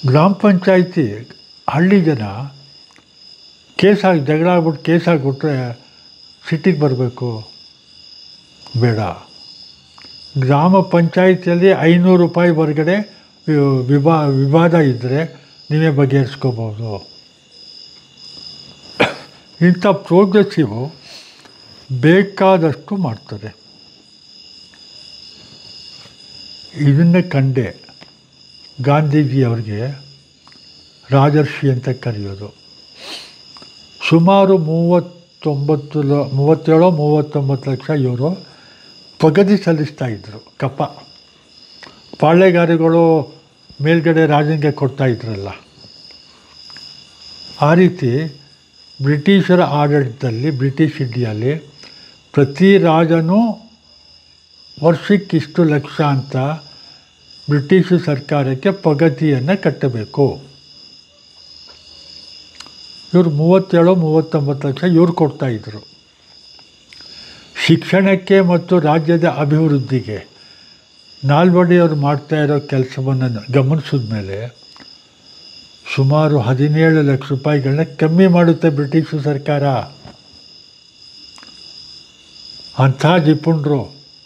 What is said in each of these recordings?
ಗ್ರಾಮ ಪಂಚಾಯಿತಿ ಹಳ್ಳಿ ಜನ ಕೇಸಾಗಿ ಜಗಳ ಆಗ್ಬಿಟ್ಟು ಕೇಸ್ ಆಗಿಬಿಟ್ರೆ ಸಿಟಿಗೆ ಬರಬೇಕು ಬೇಡ ಗ್ರಾಮ ಪಂಚಾಯಿತಿಯಲ್ಲಿ ಐನೂರು ರೂಪಾಯಿ ಹೊರಗಡೆ ವಿ- ವಿವಾ ವಿವಾದ ಇದ್ದರೆ ನೀವೇ ಬಗೆಹರಿಸ್ಕೋಬೋದು ಇಂಥ ಪ್ರೋಗ್ರೆಸಿವು ಬೇಕಾದಷ್ಟು ಮಾಡ್ತಾರೆ ಇದನ್ನೇ ಕಂಡೆ ಗಾಂಧೀಜಿಯವ್ರಿಗೆ ರಾಜರ್ಷಿ ಅಂತ ಕರೆಯೋದು ಸುಮಾರು ಮೂವತ್ತೊಂಬತ್ತು ಲ ಮೂವತ್ತೇಳು ಮೂವತ್ತೊಂಬತ್ತು ಲಕ್ಷ ಇವರು ಪ್ರಗತಿ ಸಲ್ಲಿಸ್ತಾ ಇದ್ದರು ಕಪ್ಪ ಪಾಳೆಗಾರಿಗಳು ಮೇಲ್ಗಡೆ ರಾಜನಿಗೆ ಕೊಡ್ತಾ ಇದ್ರಲ್ಲ ಆ ರೀತಿ ಬ್ರಿಟಿಷರ ಆಡಳಿತದಲ್ಲಿ ಬ್ರಿಟಿಷ್ ಇಂಡಿಯಲ್ಲಿ ಪ್ರತಿ ರಾಜನೂ ವರ್ಷಕ್ಕಿಷ್ಟು ಲಕ್ಷ ಅಂತ ಬ್ರಿಟಿಷ್ ಸರ್ಕಾರಕ್ಕೆ ಪಗತಿಯನ್ನು ಕಟ್ಟಬೇಕು ಇವರು ಮೂವತ್ತೇಳು ಮೂವತ್ತೊಂಬತ್ತು ಲಕ್ಷ ಇವ್ರು ಕೊಡ್ತಾಯಿದ್ರು ಶಿಕ್ಷಣಕ್ಕೆ ಮತ್ತು ರಾಜ್ಯದ ಅಭಿವೃದ್ಧಿಗೆ ನಾಲ್ವಡಿಯವರು ಮಾಡ್ತಾ ಇರೋ ಕೆಲಸವನ್ನು ಗಮನಿಸಿದ ಮೇಲೆ ಸುಮಾರು ಹದಿನೇಳು ಲಕ್ಷ ರೂಪಾಯಿಗಳನ್ನ ಕಮ್ಮಿ ಮಾಡುತ್ತೆ ಬ್ರಿಟಿಷ್ ಸರ್ಕಾರ ಅಂಥ ಜಿಪುಣರು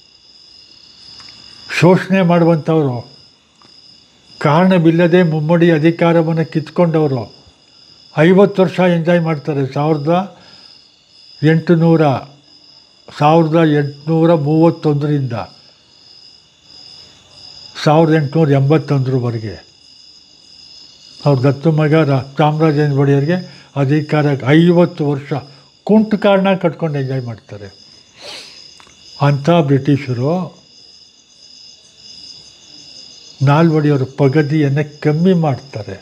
ಶೋಷಣೆ ಮಾಡುವಂಥವರು ಕಾರಣವಿಲ್ಲದೆ ಮುಮ್ಮಡಿ ಅಧಿಕಾರವನ್ನು ಕಿತ್ಕೊಂಡವರು ಐವತ್ತು ವರ್ಷ ಎಂಜಾಯ್ ಮಾಡ್ತಾರೆ ಸಾವಿರದ ಎಂಟುನೂರ ಸಾವಿರದ ಎಂಟುನೂರ ಮೂವತ್ತೊಂದರಿಂದ ಸಾವಿರದ ಎಂಟುನೂರ ಎಂಬತ್ತೊಂದರವರೆಗೆ ಅವ್ರ ದತ್ತು ಮಗ ರಾ ಚಾಮರಾಜೇಂದ್ರ ಒಡೆಯರಿಗೆ ಅಧಿಕಾರ ಐವತ್ತು ವರ್ಷ ಕುಂಟು ಕಾರಣ ಕಟ್ಕೊಂಡು ಎಂಜಾಯ್ ಮಾಡ್ತಾರೆ ಅಂಥ ಬ್ರಿಟಿಷರು ನಾಲ್ವಡಿಯವರ ಪಗದಿಯನ್ನು ಕಮ್ಮಿ ಮಾಡ್ತಾರೆ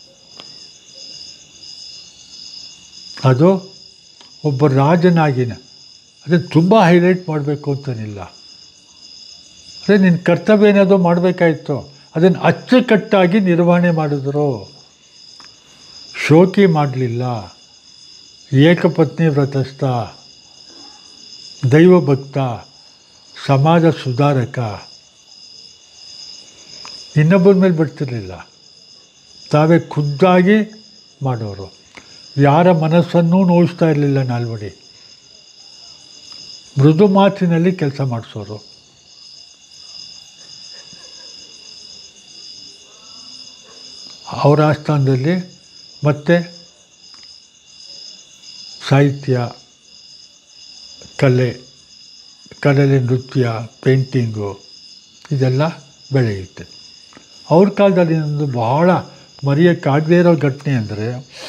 ಅದು ಒಬ್ಬ ರಾಜನಾಗಿನ ಅದನ್ನು ತುಂಬ ಹೈಲೈಟ್ ಮಾಡಬೇಕು ಅಂತನಿಲ್ಲ ಅದೇ ನಿನ್ನ ಕರ್ತವ್ಯ ಏನಾದರೂ ಮಾಡಬೇಕಾಯಿತು ಅದನ್ನು ಅಚ್ಚುಕಟ್ಟಾಗಿ ನಿರ್ವಹಣೆ ಮಾಡಿದ್ರು ಶೋಕಿ ಮಾಡಲಿಲ್ಲ ಏಕಪತ್ನಿ ವ್ರತಸ್ಥ ದೈವಭಕ್ತ ಸಮಾಜ ಸುಧಾರಕ ಇನ್ನೊಬ್ಬರ ಮೇಲೆ ಬಿಡ್ತಿರ್ಲಿಲ್ಲ ತಾವೇ ಖುದ್ದಾಗಿ ಮಾಡೋರು ಯಾರ ಮನಸ್ಸನ್ನೂ ನೋಯಿಸ್ತಾ ಇರಲಿಲ್ಲ ನಾಲ್ವಡಿ ಮೃದು ಮಾತಿನಲ್ಲಿ ಕೆಲಸ ಮಾಡಿಸೋರು ಅವರ ಆಸ್ಥಾನದಲ್ಲಿ ಮತ್ತೆ ಸಾಹಿತ್ಯ ಕಲೆ ಕಲೆಯಲ್ಲಿ ನೃತ್ಯ ಪೇಂಟಿಂಗು ಇದೆಲ್ಲ ಬೆಳೆಯುತ್ತೆ ಅವ್ರ ಕಾಲದಲ್ಲಿ ಒಂದು ಬಹಳ ಮರೆಯೋಕ್ಕಾಗದೇ ಇರೋ ಘಟನೆ ಅಂದರೆ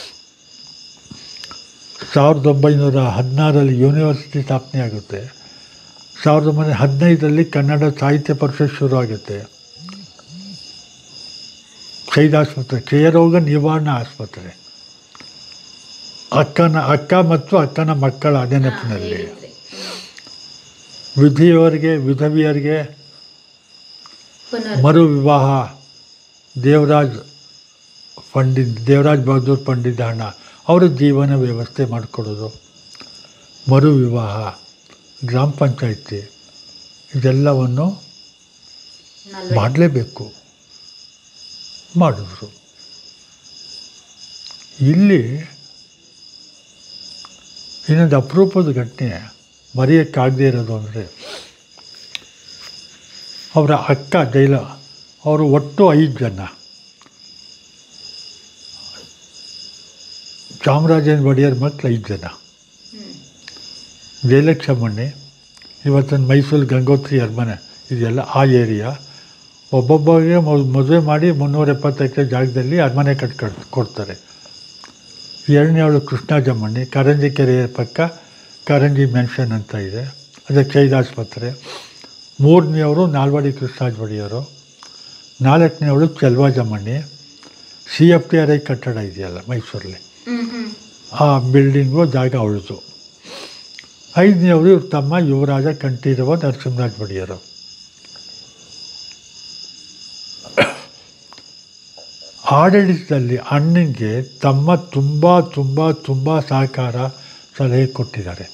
ಸಾವಿರದ ಒಂಬೈನೂರ ಹದಿನಾರರಲ್ಲಿ ಯೂನಿವರ್ಸಿಟಿ ಸ್ಥಾಪನೆ ಆಗುತ್ತೆ ಸಾವಿರದ ಒಂಬೈನೂರ ಹದಿನೈದರಲ್ಲಿ ಕನ್ನಡ ಸಾಹಿತ್ಯ ಪರಿಷತ್ ಶುರು ಆಗುತ್ತೆ ಶೈದ ಆಸ್ಪತ್ರೆ ಕ್ಷಯರೋಗ ನಿವಾರಣಾ ಆಸ್ಪತ್ರೆ ಅಕ್ಕನ ಅಕ್ಕ ಮತ್ತು ಅಕ್ಕನ ಮಕ್ಕಳ ನೆನಪಿನಲ್ಲಿ ವಿಧಿಯವರಿಗೆ ವಿಧವಿಯರಿಗೆ ಮರು ವಿವಾಹ ದೇವರಾಜ್ ಪಂಡಿತ್ ದೇವರಾಜ್ ಬಹದ್ದೂರ್ ಪಂಡಿತ್ ಹಣ ಅವರ ಜೀವನ ವ್ಯವಸ್ಥೆ ಮಾಡಿಕೊಡೋದು ಮರು ವಿವಾಹ ಗ್ರಾಮ ಪಂಚಾಯಿತಿ ಇದೆಲ್ಲವನ್ನು ಮಾಡಲೇಬೇಕು ಮಾಡಿದ್ರು ಇಲ್ಲಿ ಇನ್ನೊಂದು ಅಪರೂಪದ ಘಟನೆ ಮರೆಯೋಕ್ಕಾಗದೇ ಇರೋದು ಅಂದರೆ ಅವರ ಅಕ್ಕ ಜೈಲ ಅವರು ಒಟ್ಟು ಐದು ಜನ ಚಾಮರಾಜೇಂದ್ರ ಒಡೆಯರ್ ಮಕ್ಕಳು ಐದು ಜನ ಜಯಲಕ್ಷ್ಮಣ್ಣಿ ಇವತ್ತಿನ ಮೈಸೂರು ಗಂಗೋತ್ರಿ ಅರಮನೆ ಇದೆಲ್ಲ ಆ ಏರಿಯಾ ಒಬ್ಬೊಬ್ಬರಿಗೆ ಮದುವೆ ಮಾಡಿ ಮುನ್ನೂರ ಎಪ್ಪತ್ತು ಎಕರೆ ಜಾಗದಲ್ಲಿ ಅರಮನೆ ಕಟ್ಕೊಂಡು ಕೊಡ್ತಾರೆ ಎರಡನೇವಳು ಕೃಷ್ಣಾಜಮ್ಮಣ್ಣಿ ಕಾರಂಜಿ ಕೆರೆ ಪಕ್ಕ ಕಾರಂಜಿ ಮೆನ್ಷನ್ ಅಂತ ಇದೆ ಅದೇ ಚೈದ ಆಸ್ಪತ್ರೆ ಮೂರನೇವರು ನಾಲ್ವಡಿ ಕೃಷ್ಣಾಜ್ ಒಡೆಯವರು ನಾಲ್ಕನೇವಳು Chelvajammanni C F T R I ಕಟ್ಟಡ ಇದೆಯಲ್ಲ ಮೈಸೂರಲ್ಲಿ ಹ್ಮ್ ಹ್ಮ್ ಆ ಬಿಲ್ಡಿಂಗು ಜಾಗ ಉಳಿದು ಐದನೇವರು ಇವ್ರ ತಮ್ಮ ಯುವರಾಜ ಕಂಠೀರವ ನರಸಿಂಹರಾಜ ಒಡೆಯರು ಆಡಳಿತದಲ್ಲಿ ಅಣ್ಣನಿಗೆ ತಮ್ಮ ತುಂಬ ತುಂಬ ತುಂಬ ಸಹಕಾರ ಸಲಹೆ ಕೊಟ್ಟಿದ್ದಾರೆ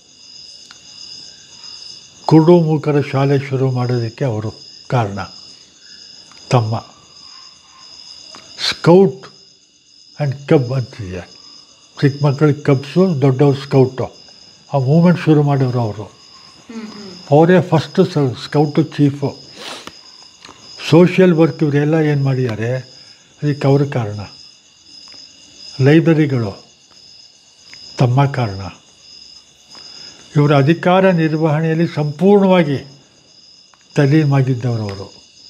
ಕುರುಡು ಮೂಕರ ಶಾಲೆ ಶುರು ಮಾಡೋದಕ್ಕೆ ಅವರು ಕಾರಣ ತಮ್ಮ ಸ್ಕೌಟ್ ಆ್ಯಂಡ್ ಕಬ್ ಅಂತಿದೆ ಚಿಕ್ಕ ಮಕ್ಕಳಿಗೆ ಕಬ್ಸು ದೊಡ್ಡವ್ರು ಸ್ಕೌಟು ಆ ಮೂಮೆಂಟ್ ಶುರು ಮಾಡಿದ್ರು ಅವರು ಹ್ಮ್ ಹ್ಮ್ ಅವರೇ first scout chief social work ಇವರೆಲ್ಲ ಏನು ಮಾಡಿದ್ದಾರೆ ಅದಕ್ಕೆ ಅವ್ರ ಕಾರಣ ಲೈಬ್ರರಿಗಳು ತಮ್ಮ ಕಾರಣ ಇವರ ಅಧಿಕಾರ ನಿರ್ವಹಣೆಯಲ್ಲಿ ಸಂಪೂರ್ಣವಾಗಿ ತಲೀಮಾಗಿದ್ದವರು ಅವರು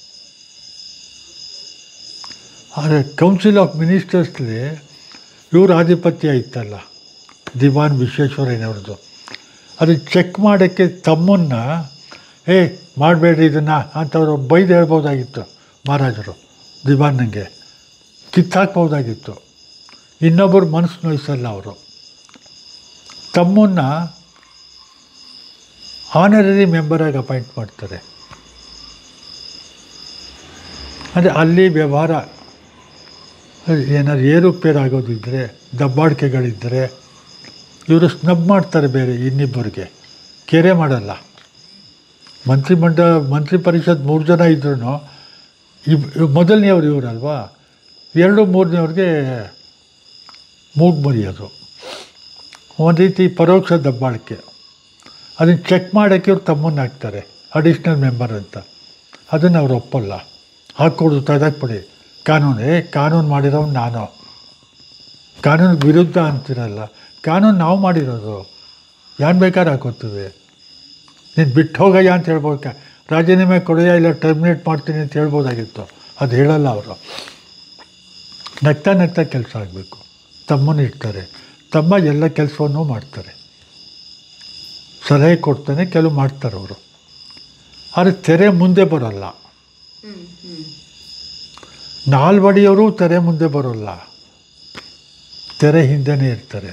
ಆದರೆ ಕೌನ್ಸಿಲ್ ಆಫ್ ಮಿನಿಸ್ಟರ್ಸ್ಲಿ ಇವ್ರ ಆಧಿಪತ್ಯ ಇತ್ತಲ್ಲ ದಿವಾನ್ ವಿಶ್ವೇಶ್ವರಯ್ಯನವ್ರದ್ದು ಅದು ಚೆಕ್ ಮಾಡೋಕ್ಕೆ ತಮ್ಮನ್ನು ಏ ಮಾಡಬೇಡ್ರಿ ಇದನ್ನು ಅಂತವರು ಬೈದು ಹೇಳ್ಬೋದಾಗಿತ್ತು ಮಹಾರಾಜರು ದಿವಾನ್ನಂಗೆ ಕಿತ್ತಾಕ್ಬೋದಾಗಿತ್ತು ಇನ್ನೊಬ್ಬರು ಮನಸ್ಸು ನೋಯಿಸಲ್ಲ ಅವರು ತಮ್ಮನ್ನು ಆನರರಿ ಮೆಂಬರಾಗಿ ಅಪಾಯಿಂಟ್ ಮಾಡ್ತಾರೆ ಅಂದರೆ ಅಲ್ಲಿ ವ್ಯವಹಾರ ಏನಾದ್ರು ಏರುಪೇರು ಆಗೋದಿದ್ದರೆ ದಬ್ಬಾಳಿಕೆಗಳಿದ್ದರೆ ಇವರು ಸ್ನಬ್ ಮಾಡ್ತಾರೆ ಬೇರೆ ಇನ್ನಿಬ್ಬರಿಗೆ ಕೆರೆ ಮಾಡಲ್ಲ ಮಂತ್ರಿಮಂಡಲ ಮಂತ್ರಿ ಪರಿಷತ್ ಮೂರು ಜನ ಇದ್ರೂ ಇಬ್ ಮೊದಲನೇವ್ರು ಇವರಲ್ವಾ ಎರಡು ಮೂರನೇವ್ರಿಗೆ ಮೂಗು ಮುರಿಯೋದು ಒಂದು ರೀತಿ ಪರೋಕ್ಷ ದಬ್ಬಾಳಿಕೆ ಅದನ್ನು ಚೆಕ್ ಮಾಡೋಕ್ಕೆ ಇವ್ರು ತಮ್ಮನ್ನು ಹಾಕ್ತಾರೆ ಅಡಿಷ್ನಲ್ ಮೆಂಬರ್ ಅಂತ ಅದನ್ನು ಅವ್ರು ಒಪ್ಪಲ್ಲ ಹಾಕ್ಕೊಡ್ದು ತೆಗೆದಾಕ್ಬಿಡಿ ಕಾನೂನು ಏ ಕಾನೂನು ಮಾಡಿರೋನು ನಾನು ಕಾನೂನಿಗೆ ವಿರುದ್ಧ ಅಂತಿರಲ್ಲ ಕಾನೂನು ನಾವು ಮಾಡಿರೋದು ಯಾರು ಬೇಕಾದ್ರೆ ಹಾಕೋತೀವಿ ನೀನು ಬಿಟ್ಟು ಹೋಗಯ್ಯ ಅಂತ ಹೇಳ್ಬೋಕ ರಾಜೀನಾಮೆ ಕೊಡೆಯ ಇಲ್ಲ ಟರ್ಮಿನೇಟ್ ಮಾಡ್ತೀನಿ ಅಂತ ಹೇಳ್ಬೋದಾಗಿತ್ತು ಅದು ಹೇಳಲ್ಲ ಅವರು ನಗ್ತಾ ನಗ್ತಾ ಕೆಲಸ ಆಗಬೇಕು ತಮ್ಮನ್ನು ಇಡ್ತಾರೆ ತಮ್ಮ ಎಲ್ಲ ಕೆಲಸವನ್ನು ಮಾಡ್ತಾರೆ ಸಲಹೆ ಕೊಡ್ತಾನೆ ಕೆಲವು ಮಾಡ್ತಾರೆ ಅವರು ಆದರೆ ತೆರೆ ಮುಂದೆ ಬರೋಲ್ಲ ಹ್ಮ್ ಹ್ಮ್ ನಾಲ್ವಡಿಯವರು ತೆರೆ ಮುಂದೆ ಬರೋಲ್ಲ ತೆರೆ ಹಿಂದೆನೇ ಇರ್ತಾರೆ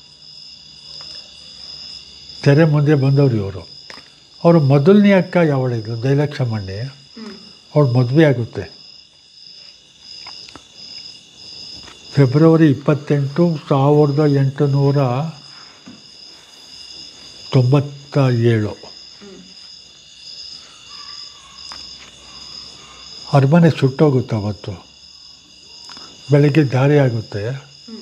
ತೆರೆ ಮುಂದೆ ಬಂದವರು ಇವರು ಅವರು ಮೊದಲನೇ ಅಕ್ಕ ಯಾವಳಿದ್ರು ದೈಲಕ್ಷಮಣ್ಣಿ ಹ್ಮ್ ಅವಳು ಮದುವೆ ಆಗುತ್ತೆ ಫೆಬ್ರವರಿ ಇಪ್ಪತ್ತೆಂಟು ಸಾವಿರದ ಎಂಟುನೂರ ತೊಂಬತ್ತ ಏಳು ಅರಮನೆ ಸುಟ್ಟೋಗುತ್ತೆ ಅವತ್ತು ಬೆಳಗ್ಗೆ ದಾರಿ ಆಗುತ್ತೆ ಹ್ಮ್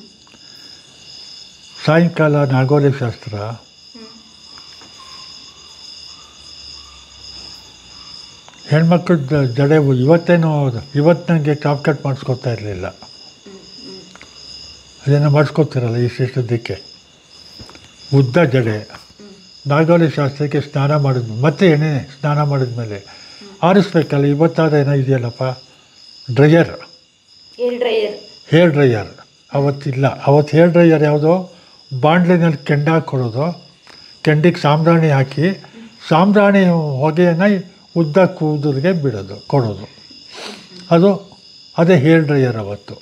ಸಾಯಂಕಾಲ ನಾಗೋಲೆ ಶಾಸ್ತ್ರ ಹ್ಮ್ ಹೆಣ್ಮಕ್ಳ ದ- ಜಡೆ ಇವತ್ತೇನು ಇವತ್ತು ನನಗೆ ಟಾಪ್ ಕಟ್ ಮಾಡಿಸ್ಕೊತಾ ಇರಲಿಲ್ಲ ಹ್ಮ್ ಹ್ಮ್ ಅದನ್ನು ಮಾಡಿಸ್ಕೊತಿರಲ್ಲ ಇಷ್ಟಿಷ್ಟದಕ್ಕೆ ಉದ್ದ ಜಡೆ ಹ್ಮ್ ನಾಗೋಲಿ ಶಾಸ್ತ್ರಕ್ಕೆ ಸ್ನಾನ ಮಾಡಿದ್ಮೇಲೆ ಮತ್ತೆ ಎಣ್ಣೆ ಸ್ನಾನ ಮಾಡಿದ್ಮೇಲೆ ಆರಿಸ್ಬೇಕಲ್ಲ ಇವತ್ತಾದ ಏನೋ ಇದೆಯಲ್ಲಪ್ಪ dryer air dryer hair dryer ಅವತ್ತಿಲ್ಲ ಅವತ್ತು ಹೇರ್ ಡ್ರೈಯರ್ ಯಾವುದೋ ಬಾಂಡ್ಲಿನಲ್ಲಿ ಕೆಂಡ ಹಾಕ್ಕೊಡೋದು ಕೆಂಡಿಗೆ ಸಾಂಬ್ರಾಣಿ ಹಾಕಿ ಸಾಂಬ್ರಾಣಿ ಹೊಗೆಯನ್ನು ಉದ್ದ ಕೂದಲಿಗೆ ಬಿಡೋದು ಕೊಡೋದು ಅದು ಅದೇ ಹೇರ್ ಡ್ರೈಯರ್ ಅವತ್ತು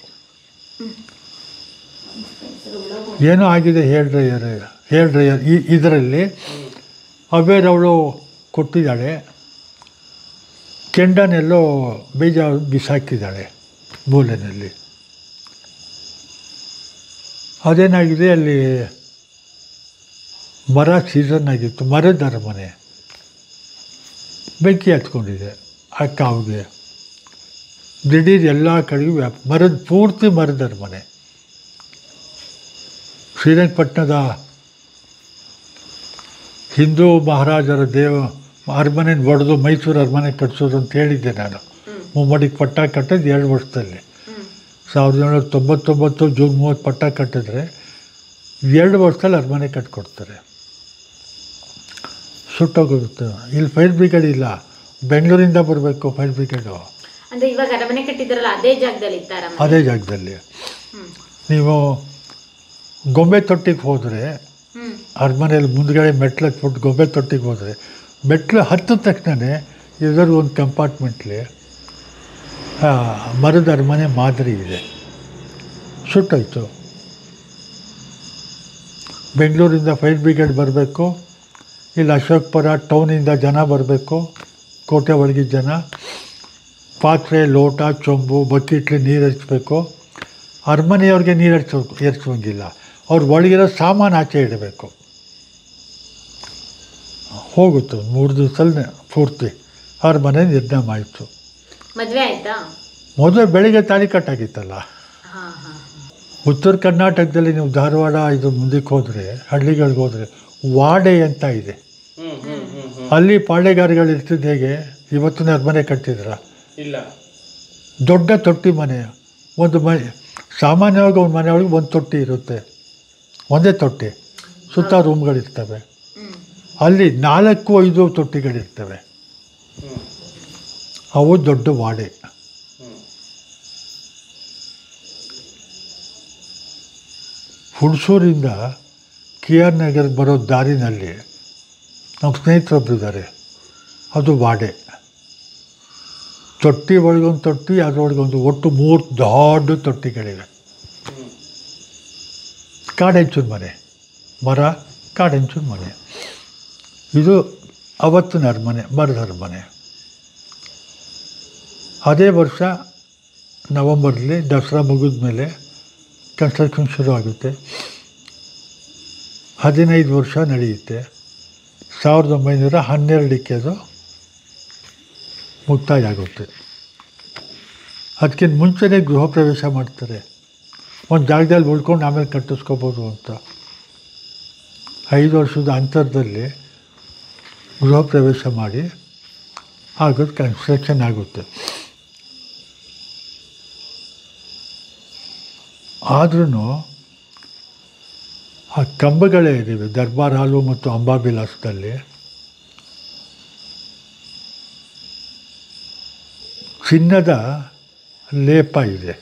ಏನೋ ಆಗಿದೆ ಹೇರ್ ಡ್ರೈಯರ್ ಹೇರ್ ಡ್ರೈಯರ್ ಈ ಇದರಲ್ಲಿ ಅವೇರವಳು ಕೊಟ್ಟಿದ್ದಾಳೆ ಕೆಂಡನೆಲ್ಲೋ ಬೀಜ ಬಿಸಾಕಿದ್ದಾಳೆ ಮೂಲೆಯಲ್ಲಿ ಅದೇನಾಗಿದೆ ಅಲ್ಲಿ ಮರ ಸೀಸನ್ ಆಗಿತ್ತು ಮರದ ಅರಮನೆ ಬೆಂಕಿ ಹತ್ಕೊಂಡಿದೆ ಆ ಕಾವಿಗೆ ದಿಢೀರ್ ಎಲ್ಲ ಕಡೆಗೂ ವ್ಯಾಪ್ ಮರದ ಪೂರ್ತಿ ಮರದ ಅರಮನೆ ಶ್ರೀರಂಗಪಟ್ಟಣದ ಹಿಂದೂ ಮಹಾರಾಜರ ದೇವ ಅರಮನೆ ಒಡೆದು ಮೈಸೂರು ಅರಮನೆ ಕಟ್ಸೋದು ಅಂತ ಹೇಳಿದ್ದೆ ನಾನು ಹ್ಮ್ ಮುಮ್ಮಡಿಗೆ ಪಟ್ಟ ಕಟ್ಟಿದ್ದು ಎರಡು ವರ್ಷದಲ್ಲಿ ಹ್ಮ್ ಸಾವಿರದ ಏಳ್ನೂರ ತೊಂಬತ್ತೊಂಬತ್ತು ಜೂನ್ ಮೂವತ್ತು ಪಟ್ಟ ಕಟ್ಟಿದ್ರೆ ಎರಡು ವರ್ಷದಲ್ಲಿ ಅರಮನೆ ಕಟ್ಕೊಡ್ತಾರೆ ಸುಟ್ಟೋಗುತ್ತೆ ಇಲ್ಲಿ ಫೈರ್ ಬ್ರಿಗೇಡ್ ಇಲ್ಲ ಬೆಂಗಳೂರಿಂದ ಬರಬೇಕು ಫೈರ್ ಬ್ರಿಗೇಡು ಅಂದ್ರೆ ಇವಾಗ ಅರಮನೆ ಕಟ್ಟಿದ್ರಲ್ಲ ಅದೇ ಜಾಗದಲ್ಲಿ ಇತ್ತ ಅರಮನೆ ಅದೇ ಜಾಗದಲ್ಲಿ ಹ್ಮ್ ನೀವು ಗೊಂಬೆ ತೊಟ್ಟಿಗೆ ಹೋದರೆ ಹ್ಮ್ ಅರಮನೆಯಲ್ಲಿ ಮುಂದ್ಗಡೆ ಮೆಟ್ಲು ಹತ್ಬಿಟ್ಟು ಗೊಂಬೆ ತೊಟ್ಟಿಗೆ ಹೋದರೆ ಮೆಟ್ಲು ಹತ್ತಿದ ತಕ್ಷಣವೇ ಇದರ ಒಂದು ಕಂಪಾರ್ಟ್ಮೆಂಟ್ಲಿ ಮರದ ಅರಮನೆ ಮಾದರಿ ಇದೆ ಸುಟ್ಟೋಯ್ತು ಬೆಂಗಳೂರಿಂದ ಫೈರ್ ಬ್ರಿಗೇಡ್ ಬರಬೇಕು ಇಲ್ಲಿ ಅಶೋಕ್ಪುರ ಟೌನಿಂದ ಜನ ಬರಬೇಕು ಕೋಟೆ ಒಳಗಿದ್ದ ಜನ ಪಾತ್ರೆ ಲೋಟ ಚೊಂಬು ಬಕೆಟ್ಲಿ ನೀರು ಹರಿಸ್ಬೇಕು ಅರಮನೆಯವ್ರಿಗೆ ನೀರು ಹರಿಸೋ ಏರ್ಸೋಂಗಿಲ್ಲ ಅವ್ರ ಒಳಗಿರೋ ಸಾಮಾನು ಆಚೆ ಇಡಬೇಕು ಹೋಗುತ್ತೆ ಮೂರು ದಿವಸದಲ್ಲಿ ಪೂರ್ತಿ ಅರಮನೆ ನಿರ್ನಾಮ ಆಯಿತು ಮದ್ವೆ ಆಯ್ತಾ ಮೊದಲು ಬೆಳಿಗ್ಗೆ ತಾಳಿ ಕಟ್ಟಾಗಿತ್ತಲ್ಲ ಹಾ ಹಾ ಉತ್ತರ ಕರ್ನಾಟಕದಲ್ಲಿ ನೀವು ಧಾರವಾಡ ಇದು ಮುಂದಕ್ಕೆ ಹೋದರೆ ಹಳ್ಳಿಗಳಿಗೆ ಹೋದರೆ ವಾಡೆ ಅಂತ ಇದೆ ಹ್ಮ್ ಹ್ಮ್ ಹ್ಮ್ ಹ್ಮ್ ಅಲ್ಲಿ ಪಾಳೆಗಾರಗಳು ಇರ್ತಿದ್ದು ಹೇಗೆ ಇವತ್ತು ಅರಮನೆ ಕಟ್ಟಿದ್ರ ಇಲ್ಲ ದೊಡ್ಡ ತೊಟ್ಟಿ ಮನೆ ಒಂದು ಮನೆ ಸಾಮಾನ್ಯವಾಗಿ ಒಂದು ಮನೆಯೊಳಗೆ ಒಂದು ತೊಟ್ಟಿ ಇರುತ್ತೆ ಒಂದೇ ತೊಟ್ಟಿ ಸುತ್ತ ರೂಮ್ಗಳಿರ್ತವೆ ಹ್ಮ್ ಅಲ್ಲಿ ನಾಲ್ಕು ಐದು ತೊಟ್ಟಿಗಳಿರ್ತವೆ ಹ್ಮ್ ಅವು ದೊಡ್ಡ ವಾಡೆ ಹ್ಮ್ ಹುಣಸೂರಿಂದ ಕೆ ಆರ್ ನಗರ್ ಬರೋ ದಾರಿನಲ್ಲಿ ನಮ್ಮ ಸ್ನೇಹಿತರೊಬ್ಬರು ಇದ್ದಾರೆ ಅದು ವಾಡೆ ತೊಟ್ಟಿ ಒಳಗೊಂದು ತೊಟ್ಟಿ ಅದರೊಳಗೊಂದು ಒಟ್ಟು ಮೂರು ದೊಡ್ಡ ತೊಟ್ಟಿಗಳಿವೆ ಹ್ಮ್ ಕಾಡೆಂಚಿನ ಮನೆ ಮರ ಕಾಡೆಂಚಿನ ಮನೆ ಇದು ಅವತ್ತಿನ ಅರಮನೆ ಮರದ ಅರಮನೆ ಅದೇ ವರ್ಷ ನವಂಬರ್ಲಿ ದಸರಾ ಮುಗಿದ ಮೇಲೆ ಕನ್ಸ್ಟ್ರಕ್ಷನ್ ಶುರು ಆಗುತ್ತೆ ಹದಿನೈದು ವರ್ಷ ನಡೆಯುತ್ತೆ ಸಾವಿರದ ಒಂಬೈನೂರ ಹನ್ನೆರಡಕ್ಕೆ ಅದು ಮುಕ್ತಾಯ ಆಗುತ್ತೆ ಅದಕ್ಕಿಂತ ಮುಂಚೆನೇ ಗೃಹ ಪ್ರವೇಶ ಮಾಡ್ತಾರೆ ಒಂದು ಜಾಗದಲ್ಲಿ ಉಳ್ಕೊಂಡು ಆಮೇಲೆ ಕಟ್ಟಿಸ್ಕೋಬೋದು ಅಂತ ಐದು ವರ್ಷದ ಅಂತರದಲ್ಲಿ ಗೃಹ ಪ್ರವೇಶ ಮಾಡಿ ಆಗೋದು ಕನ್ಸ್ಟ್ರಕ್ಷನ್ ಆಗುತ್ತೆ ಆದ್ರೂ ಆ ಕಂಬಗಳೇ ಇದ್ದಾವೆ ದರ್ಬಾರ್ ಹಾಲು ಮತ್ತು ಅಂಬಾಬಿಲಾಸದಲ್ಲಿ ಚಿನ್ನದ ಲೇಪ ಇದೆ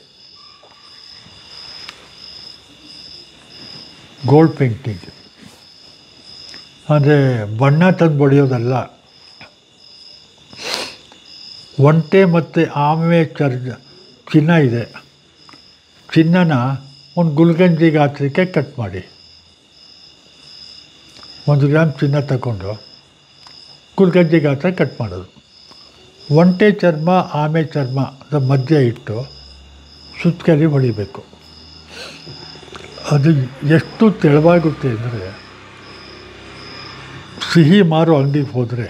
ಗೋಲ್ಡ್ ಪೇಂಟಿಂಗ್ ಅಂದರೆ ಬಣ್ಣ ತಂದು ಬಳಿಯೋದಲ್ಲ ಒಂಟೆ ಮತ್ತು ಆಮೆ ಚರ್ಜ ಚಿನ್ನ ಇದೆ ಚಿನ್ನನ ಒಂದು ಗುಲ್ಗಂಜಿ ಗಾತ್ರಕ್ಕೆ ಕಟ್ ಮಾಡಿ ಒಂದು ಗ್ರಾಮ್ ಚಿನ್ನ ತಗೊಂಡು ಗುಲ್ಗಂಜಿ ಗಾತ್ರ ಕಟ್ ಮಾಡೋದು ಒಂಟೆ ಚರ್ಮ ಆಮೆ ಚರ್ಮ ಅದ್ರ ಮಧ್ಯೆ ಇಟ್ಟು ಸುತ್ತಕಲಿ ಹೊಡಿಬೇಕು ಅದು ಎಷ್ಟು ತೆಳುವಾಗುತ್ತೆ ಅಂದರೆ ಸಿಹಿ ಮಾರೋ ಅಂಗಡಿಗೆ ಹೋದರೆ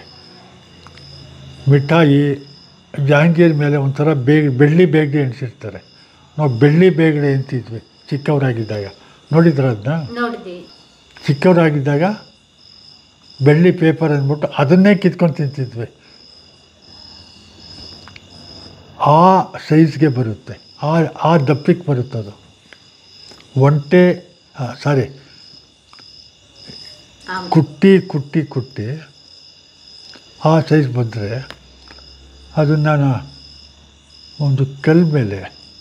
ಮಿಠಾಯಿ ಜಹಾಂಗೀರ್ ಮೇಲೆ ಒಂಥರ ಬೇಗ ಬೆಳ್ಳಿ ಬೇಗಡೆ ಎಣಿಸಿರ್ತಾರೆ ನಾವು ಬೆಳ್ಳಿ ಬೇಗಡೆ ಅಂತಿದ್ವಿ ಚಿಕ್ಕವರಾಗಿದ್ದಾಗ ನೋಡಿದ್ರ ಅದನ್ನ ನೋಡಿದ್ವಿ ಚಿಕ್ಕವರಾಗಿದ್ದಾಗ ಬೆಳ್ಳಿ ಪೇಪರ್ ಅಂದ್ಬಿಟ್ಟು ಅದನ್ನೇ ಕಿತ್ಕೊಂಡು ತಿಂತಿದ್ವಿ ಆ ಸೈಜ್ಗೆ ಬರುತ್ತೆ ಆ ಆ ದಪ್ಪಕ್ಕೆ ಬರುತ್ತೆ ಅದು ಒಂಟೆ ಸಾರಿ ಆಮ್. ಕುಟ್ಟಿ ಕುಟ್ಟಿ ಕುಟ್ಟಿ ಆ ಸೈಜ್ ಬಂದರೆ ಅದನ್ನು ನಾನು ಒಂದು ಕಲ್ ಮೇಲೆ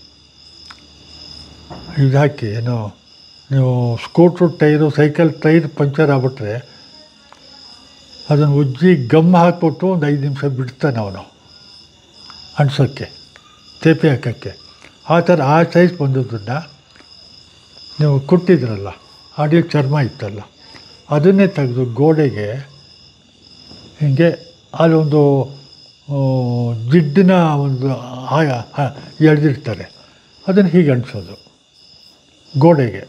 ಇದು ಹಾಕಿ ಏನು ನೀವು scooter tyre cycle tyre puncture ಆಗ್ಬಿಟ್ರೆ ಅದನ್ನು ಉಜ್ಜಿ ಗಮ್ ಹಾಕ್ಬಿಟ್ಟು ಒಂದು ಐದು ನಿಮಿಷ ಬಿಡ್ತಾನೆ ಅವನು ಅನ್ಸೋಕ್ಕೆ ತೇಪೆ ಹಾಕೋಕ್ಕೆ ಆ ಥರ ಆ ಸೈಜ್ ಬಂದದ್ದನ್ನು ನೀವು ಕುಟ್ಟಿದ್ರಲ್ಲ ಆಡಿಯೋ ಚರ್ಮ ಇತ್ತಲ್ಲ ಅದನ್ನೇ ತೆಗೆದು ಗೋಡೆಗೆ ಹೀಗೆ ಅಲ್ಲೊಂದು ಆ, ಜಿಡ್ಡಿನ ಒಂದು ಆ- ಆ- ಎಳೆದಿರ್ತಾರೆ ಅದನ್ನು ಹೀಗೆ ಅಂಟಿಸೋದು ಗೋಡೆಗೆ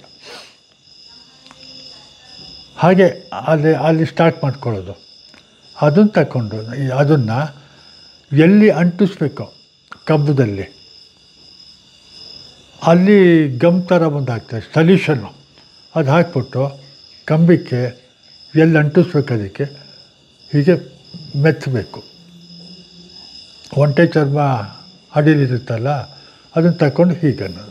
ಹಾಗೆ ಅಲ್ಲಿ ಅಲ್ಲಿ ಸ್ಟಾರ್ಟ್ ಮಾಡ್ಕೊಳ್ಳೋದು ಅದನ್ನು ತಗೊಂಡು ಅದನ್ನು ಎಲ್ಲಿ ಅಂಟಿಸ್ಬೇಕು ಕಂಬದಲ್ಲಿ ಅಲ್ಲಿ ಗಮ್ ಥರ ಒಂದು ಹಾಕ್ತಾರೆ ಸಲ್ಯೂಷನ್ನು ಅದು ಹಾಕ್ಬಿಟ್ಟು ಕಂಬಕ್ಕೆ ಎಲ್ಲಿ ಅಂಟಿಸ್ಬೇಕು ಅದಕ್ಕೆ ಹೀಗೆ ಮೆತ್ತಬೇಕು ಒಂಟೆ ಚರ್ಮ ಅಡಿಲಿರುತ್ತಲ್ಲ ಅದನ್ನು ತಗೊಂಡು ಹೀಗೆ ಅನ್ನೋದು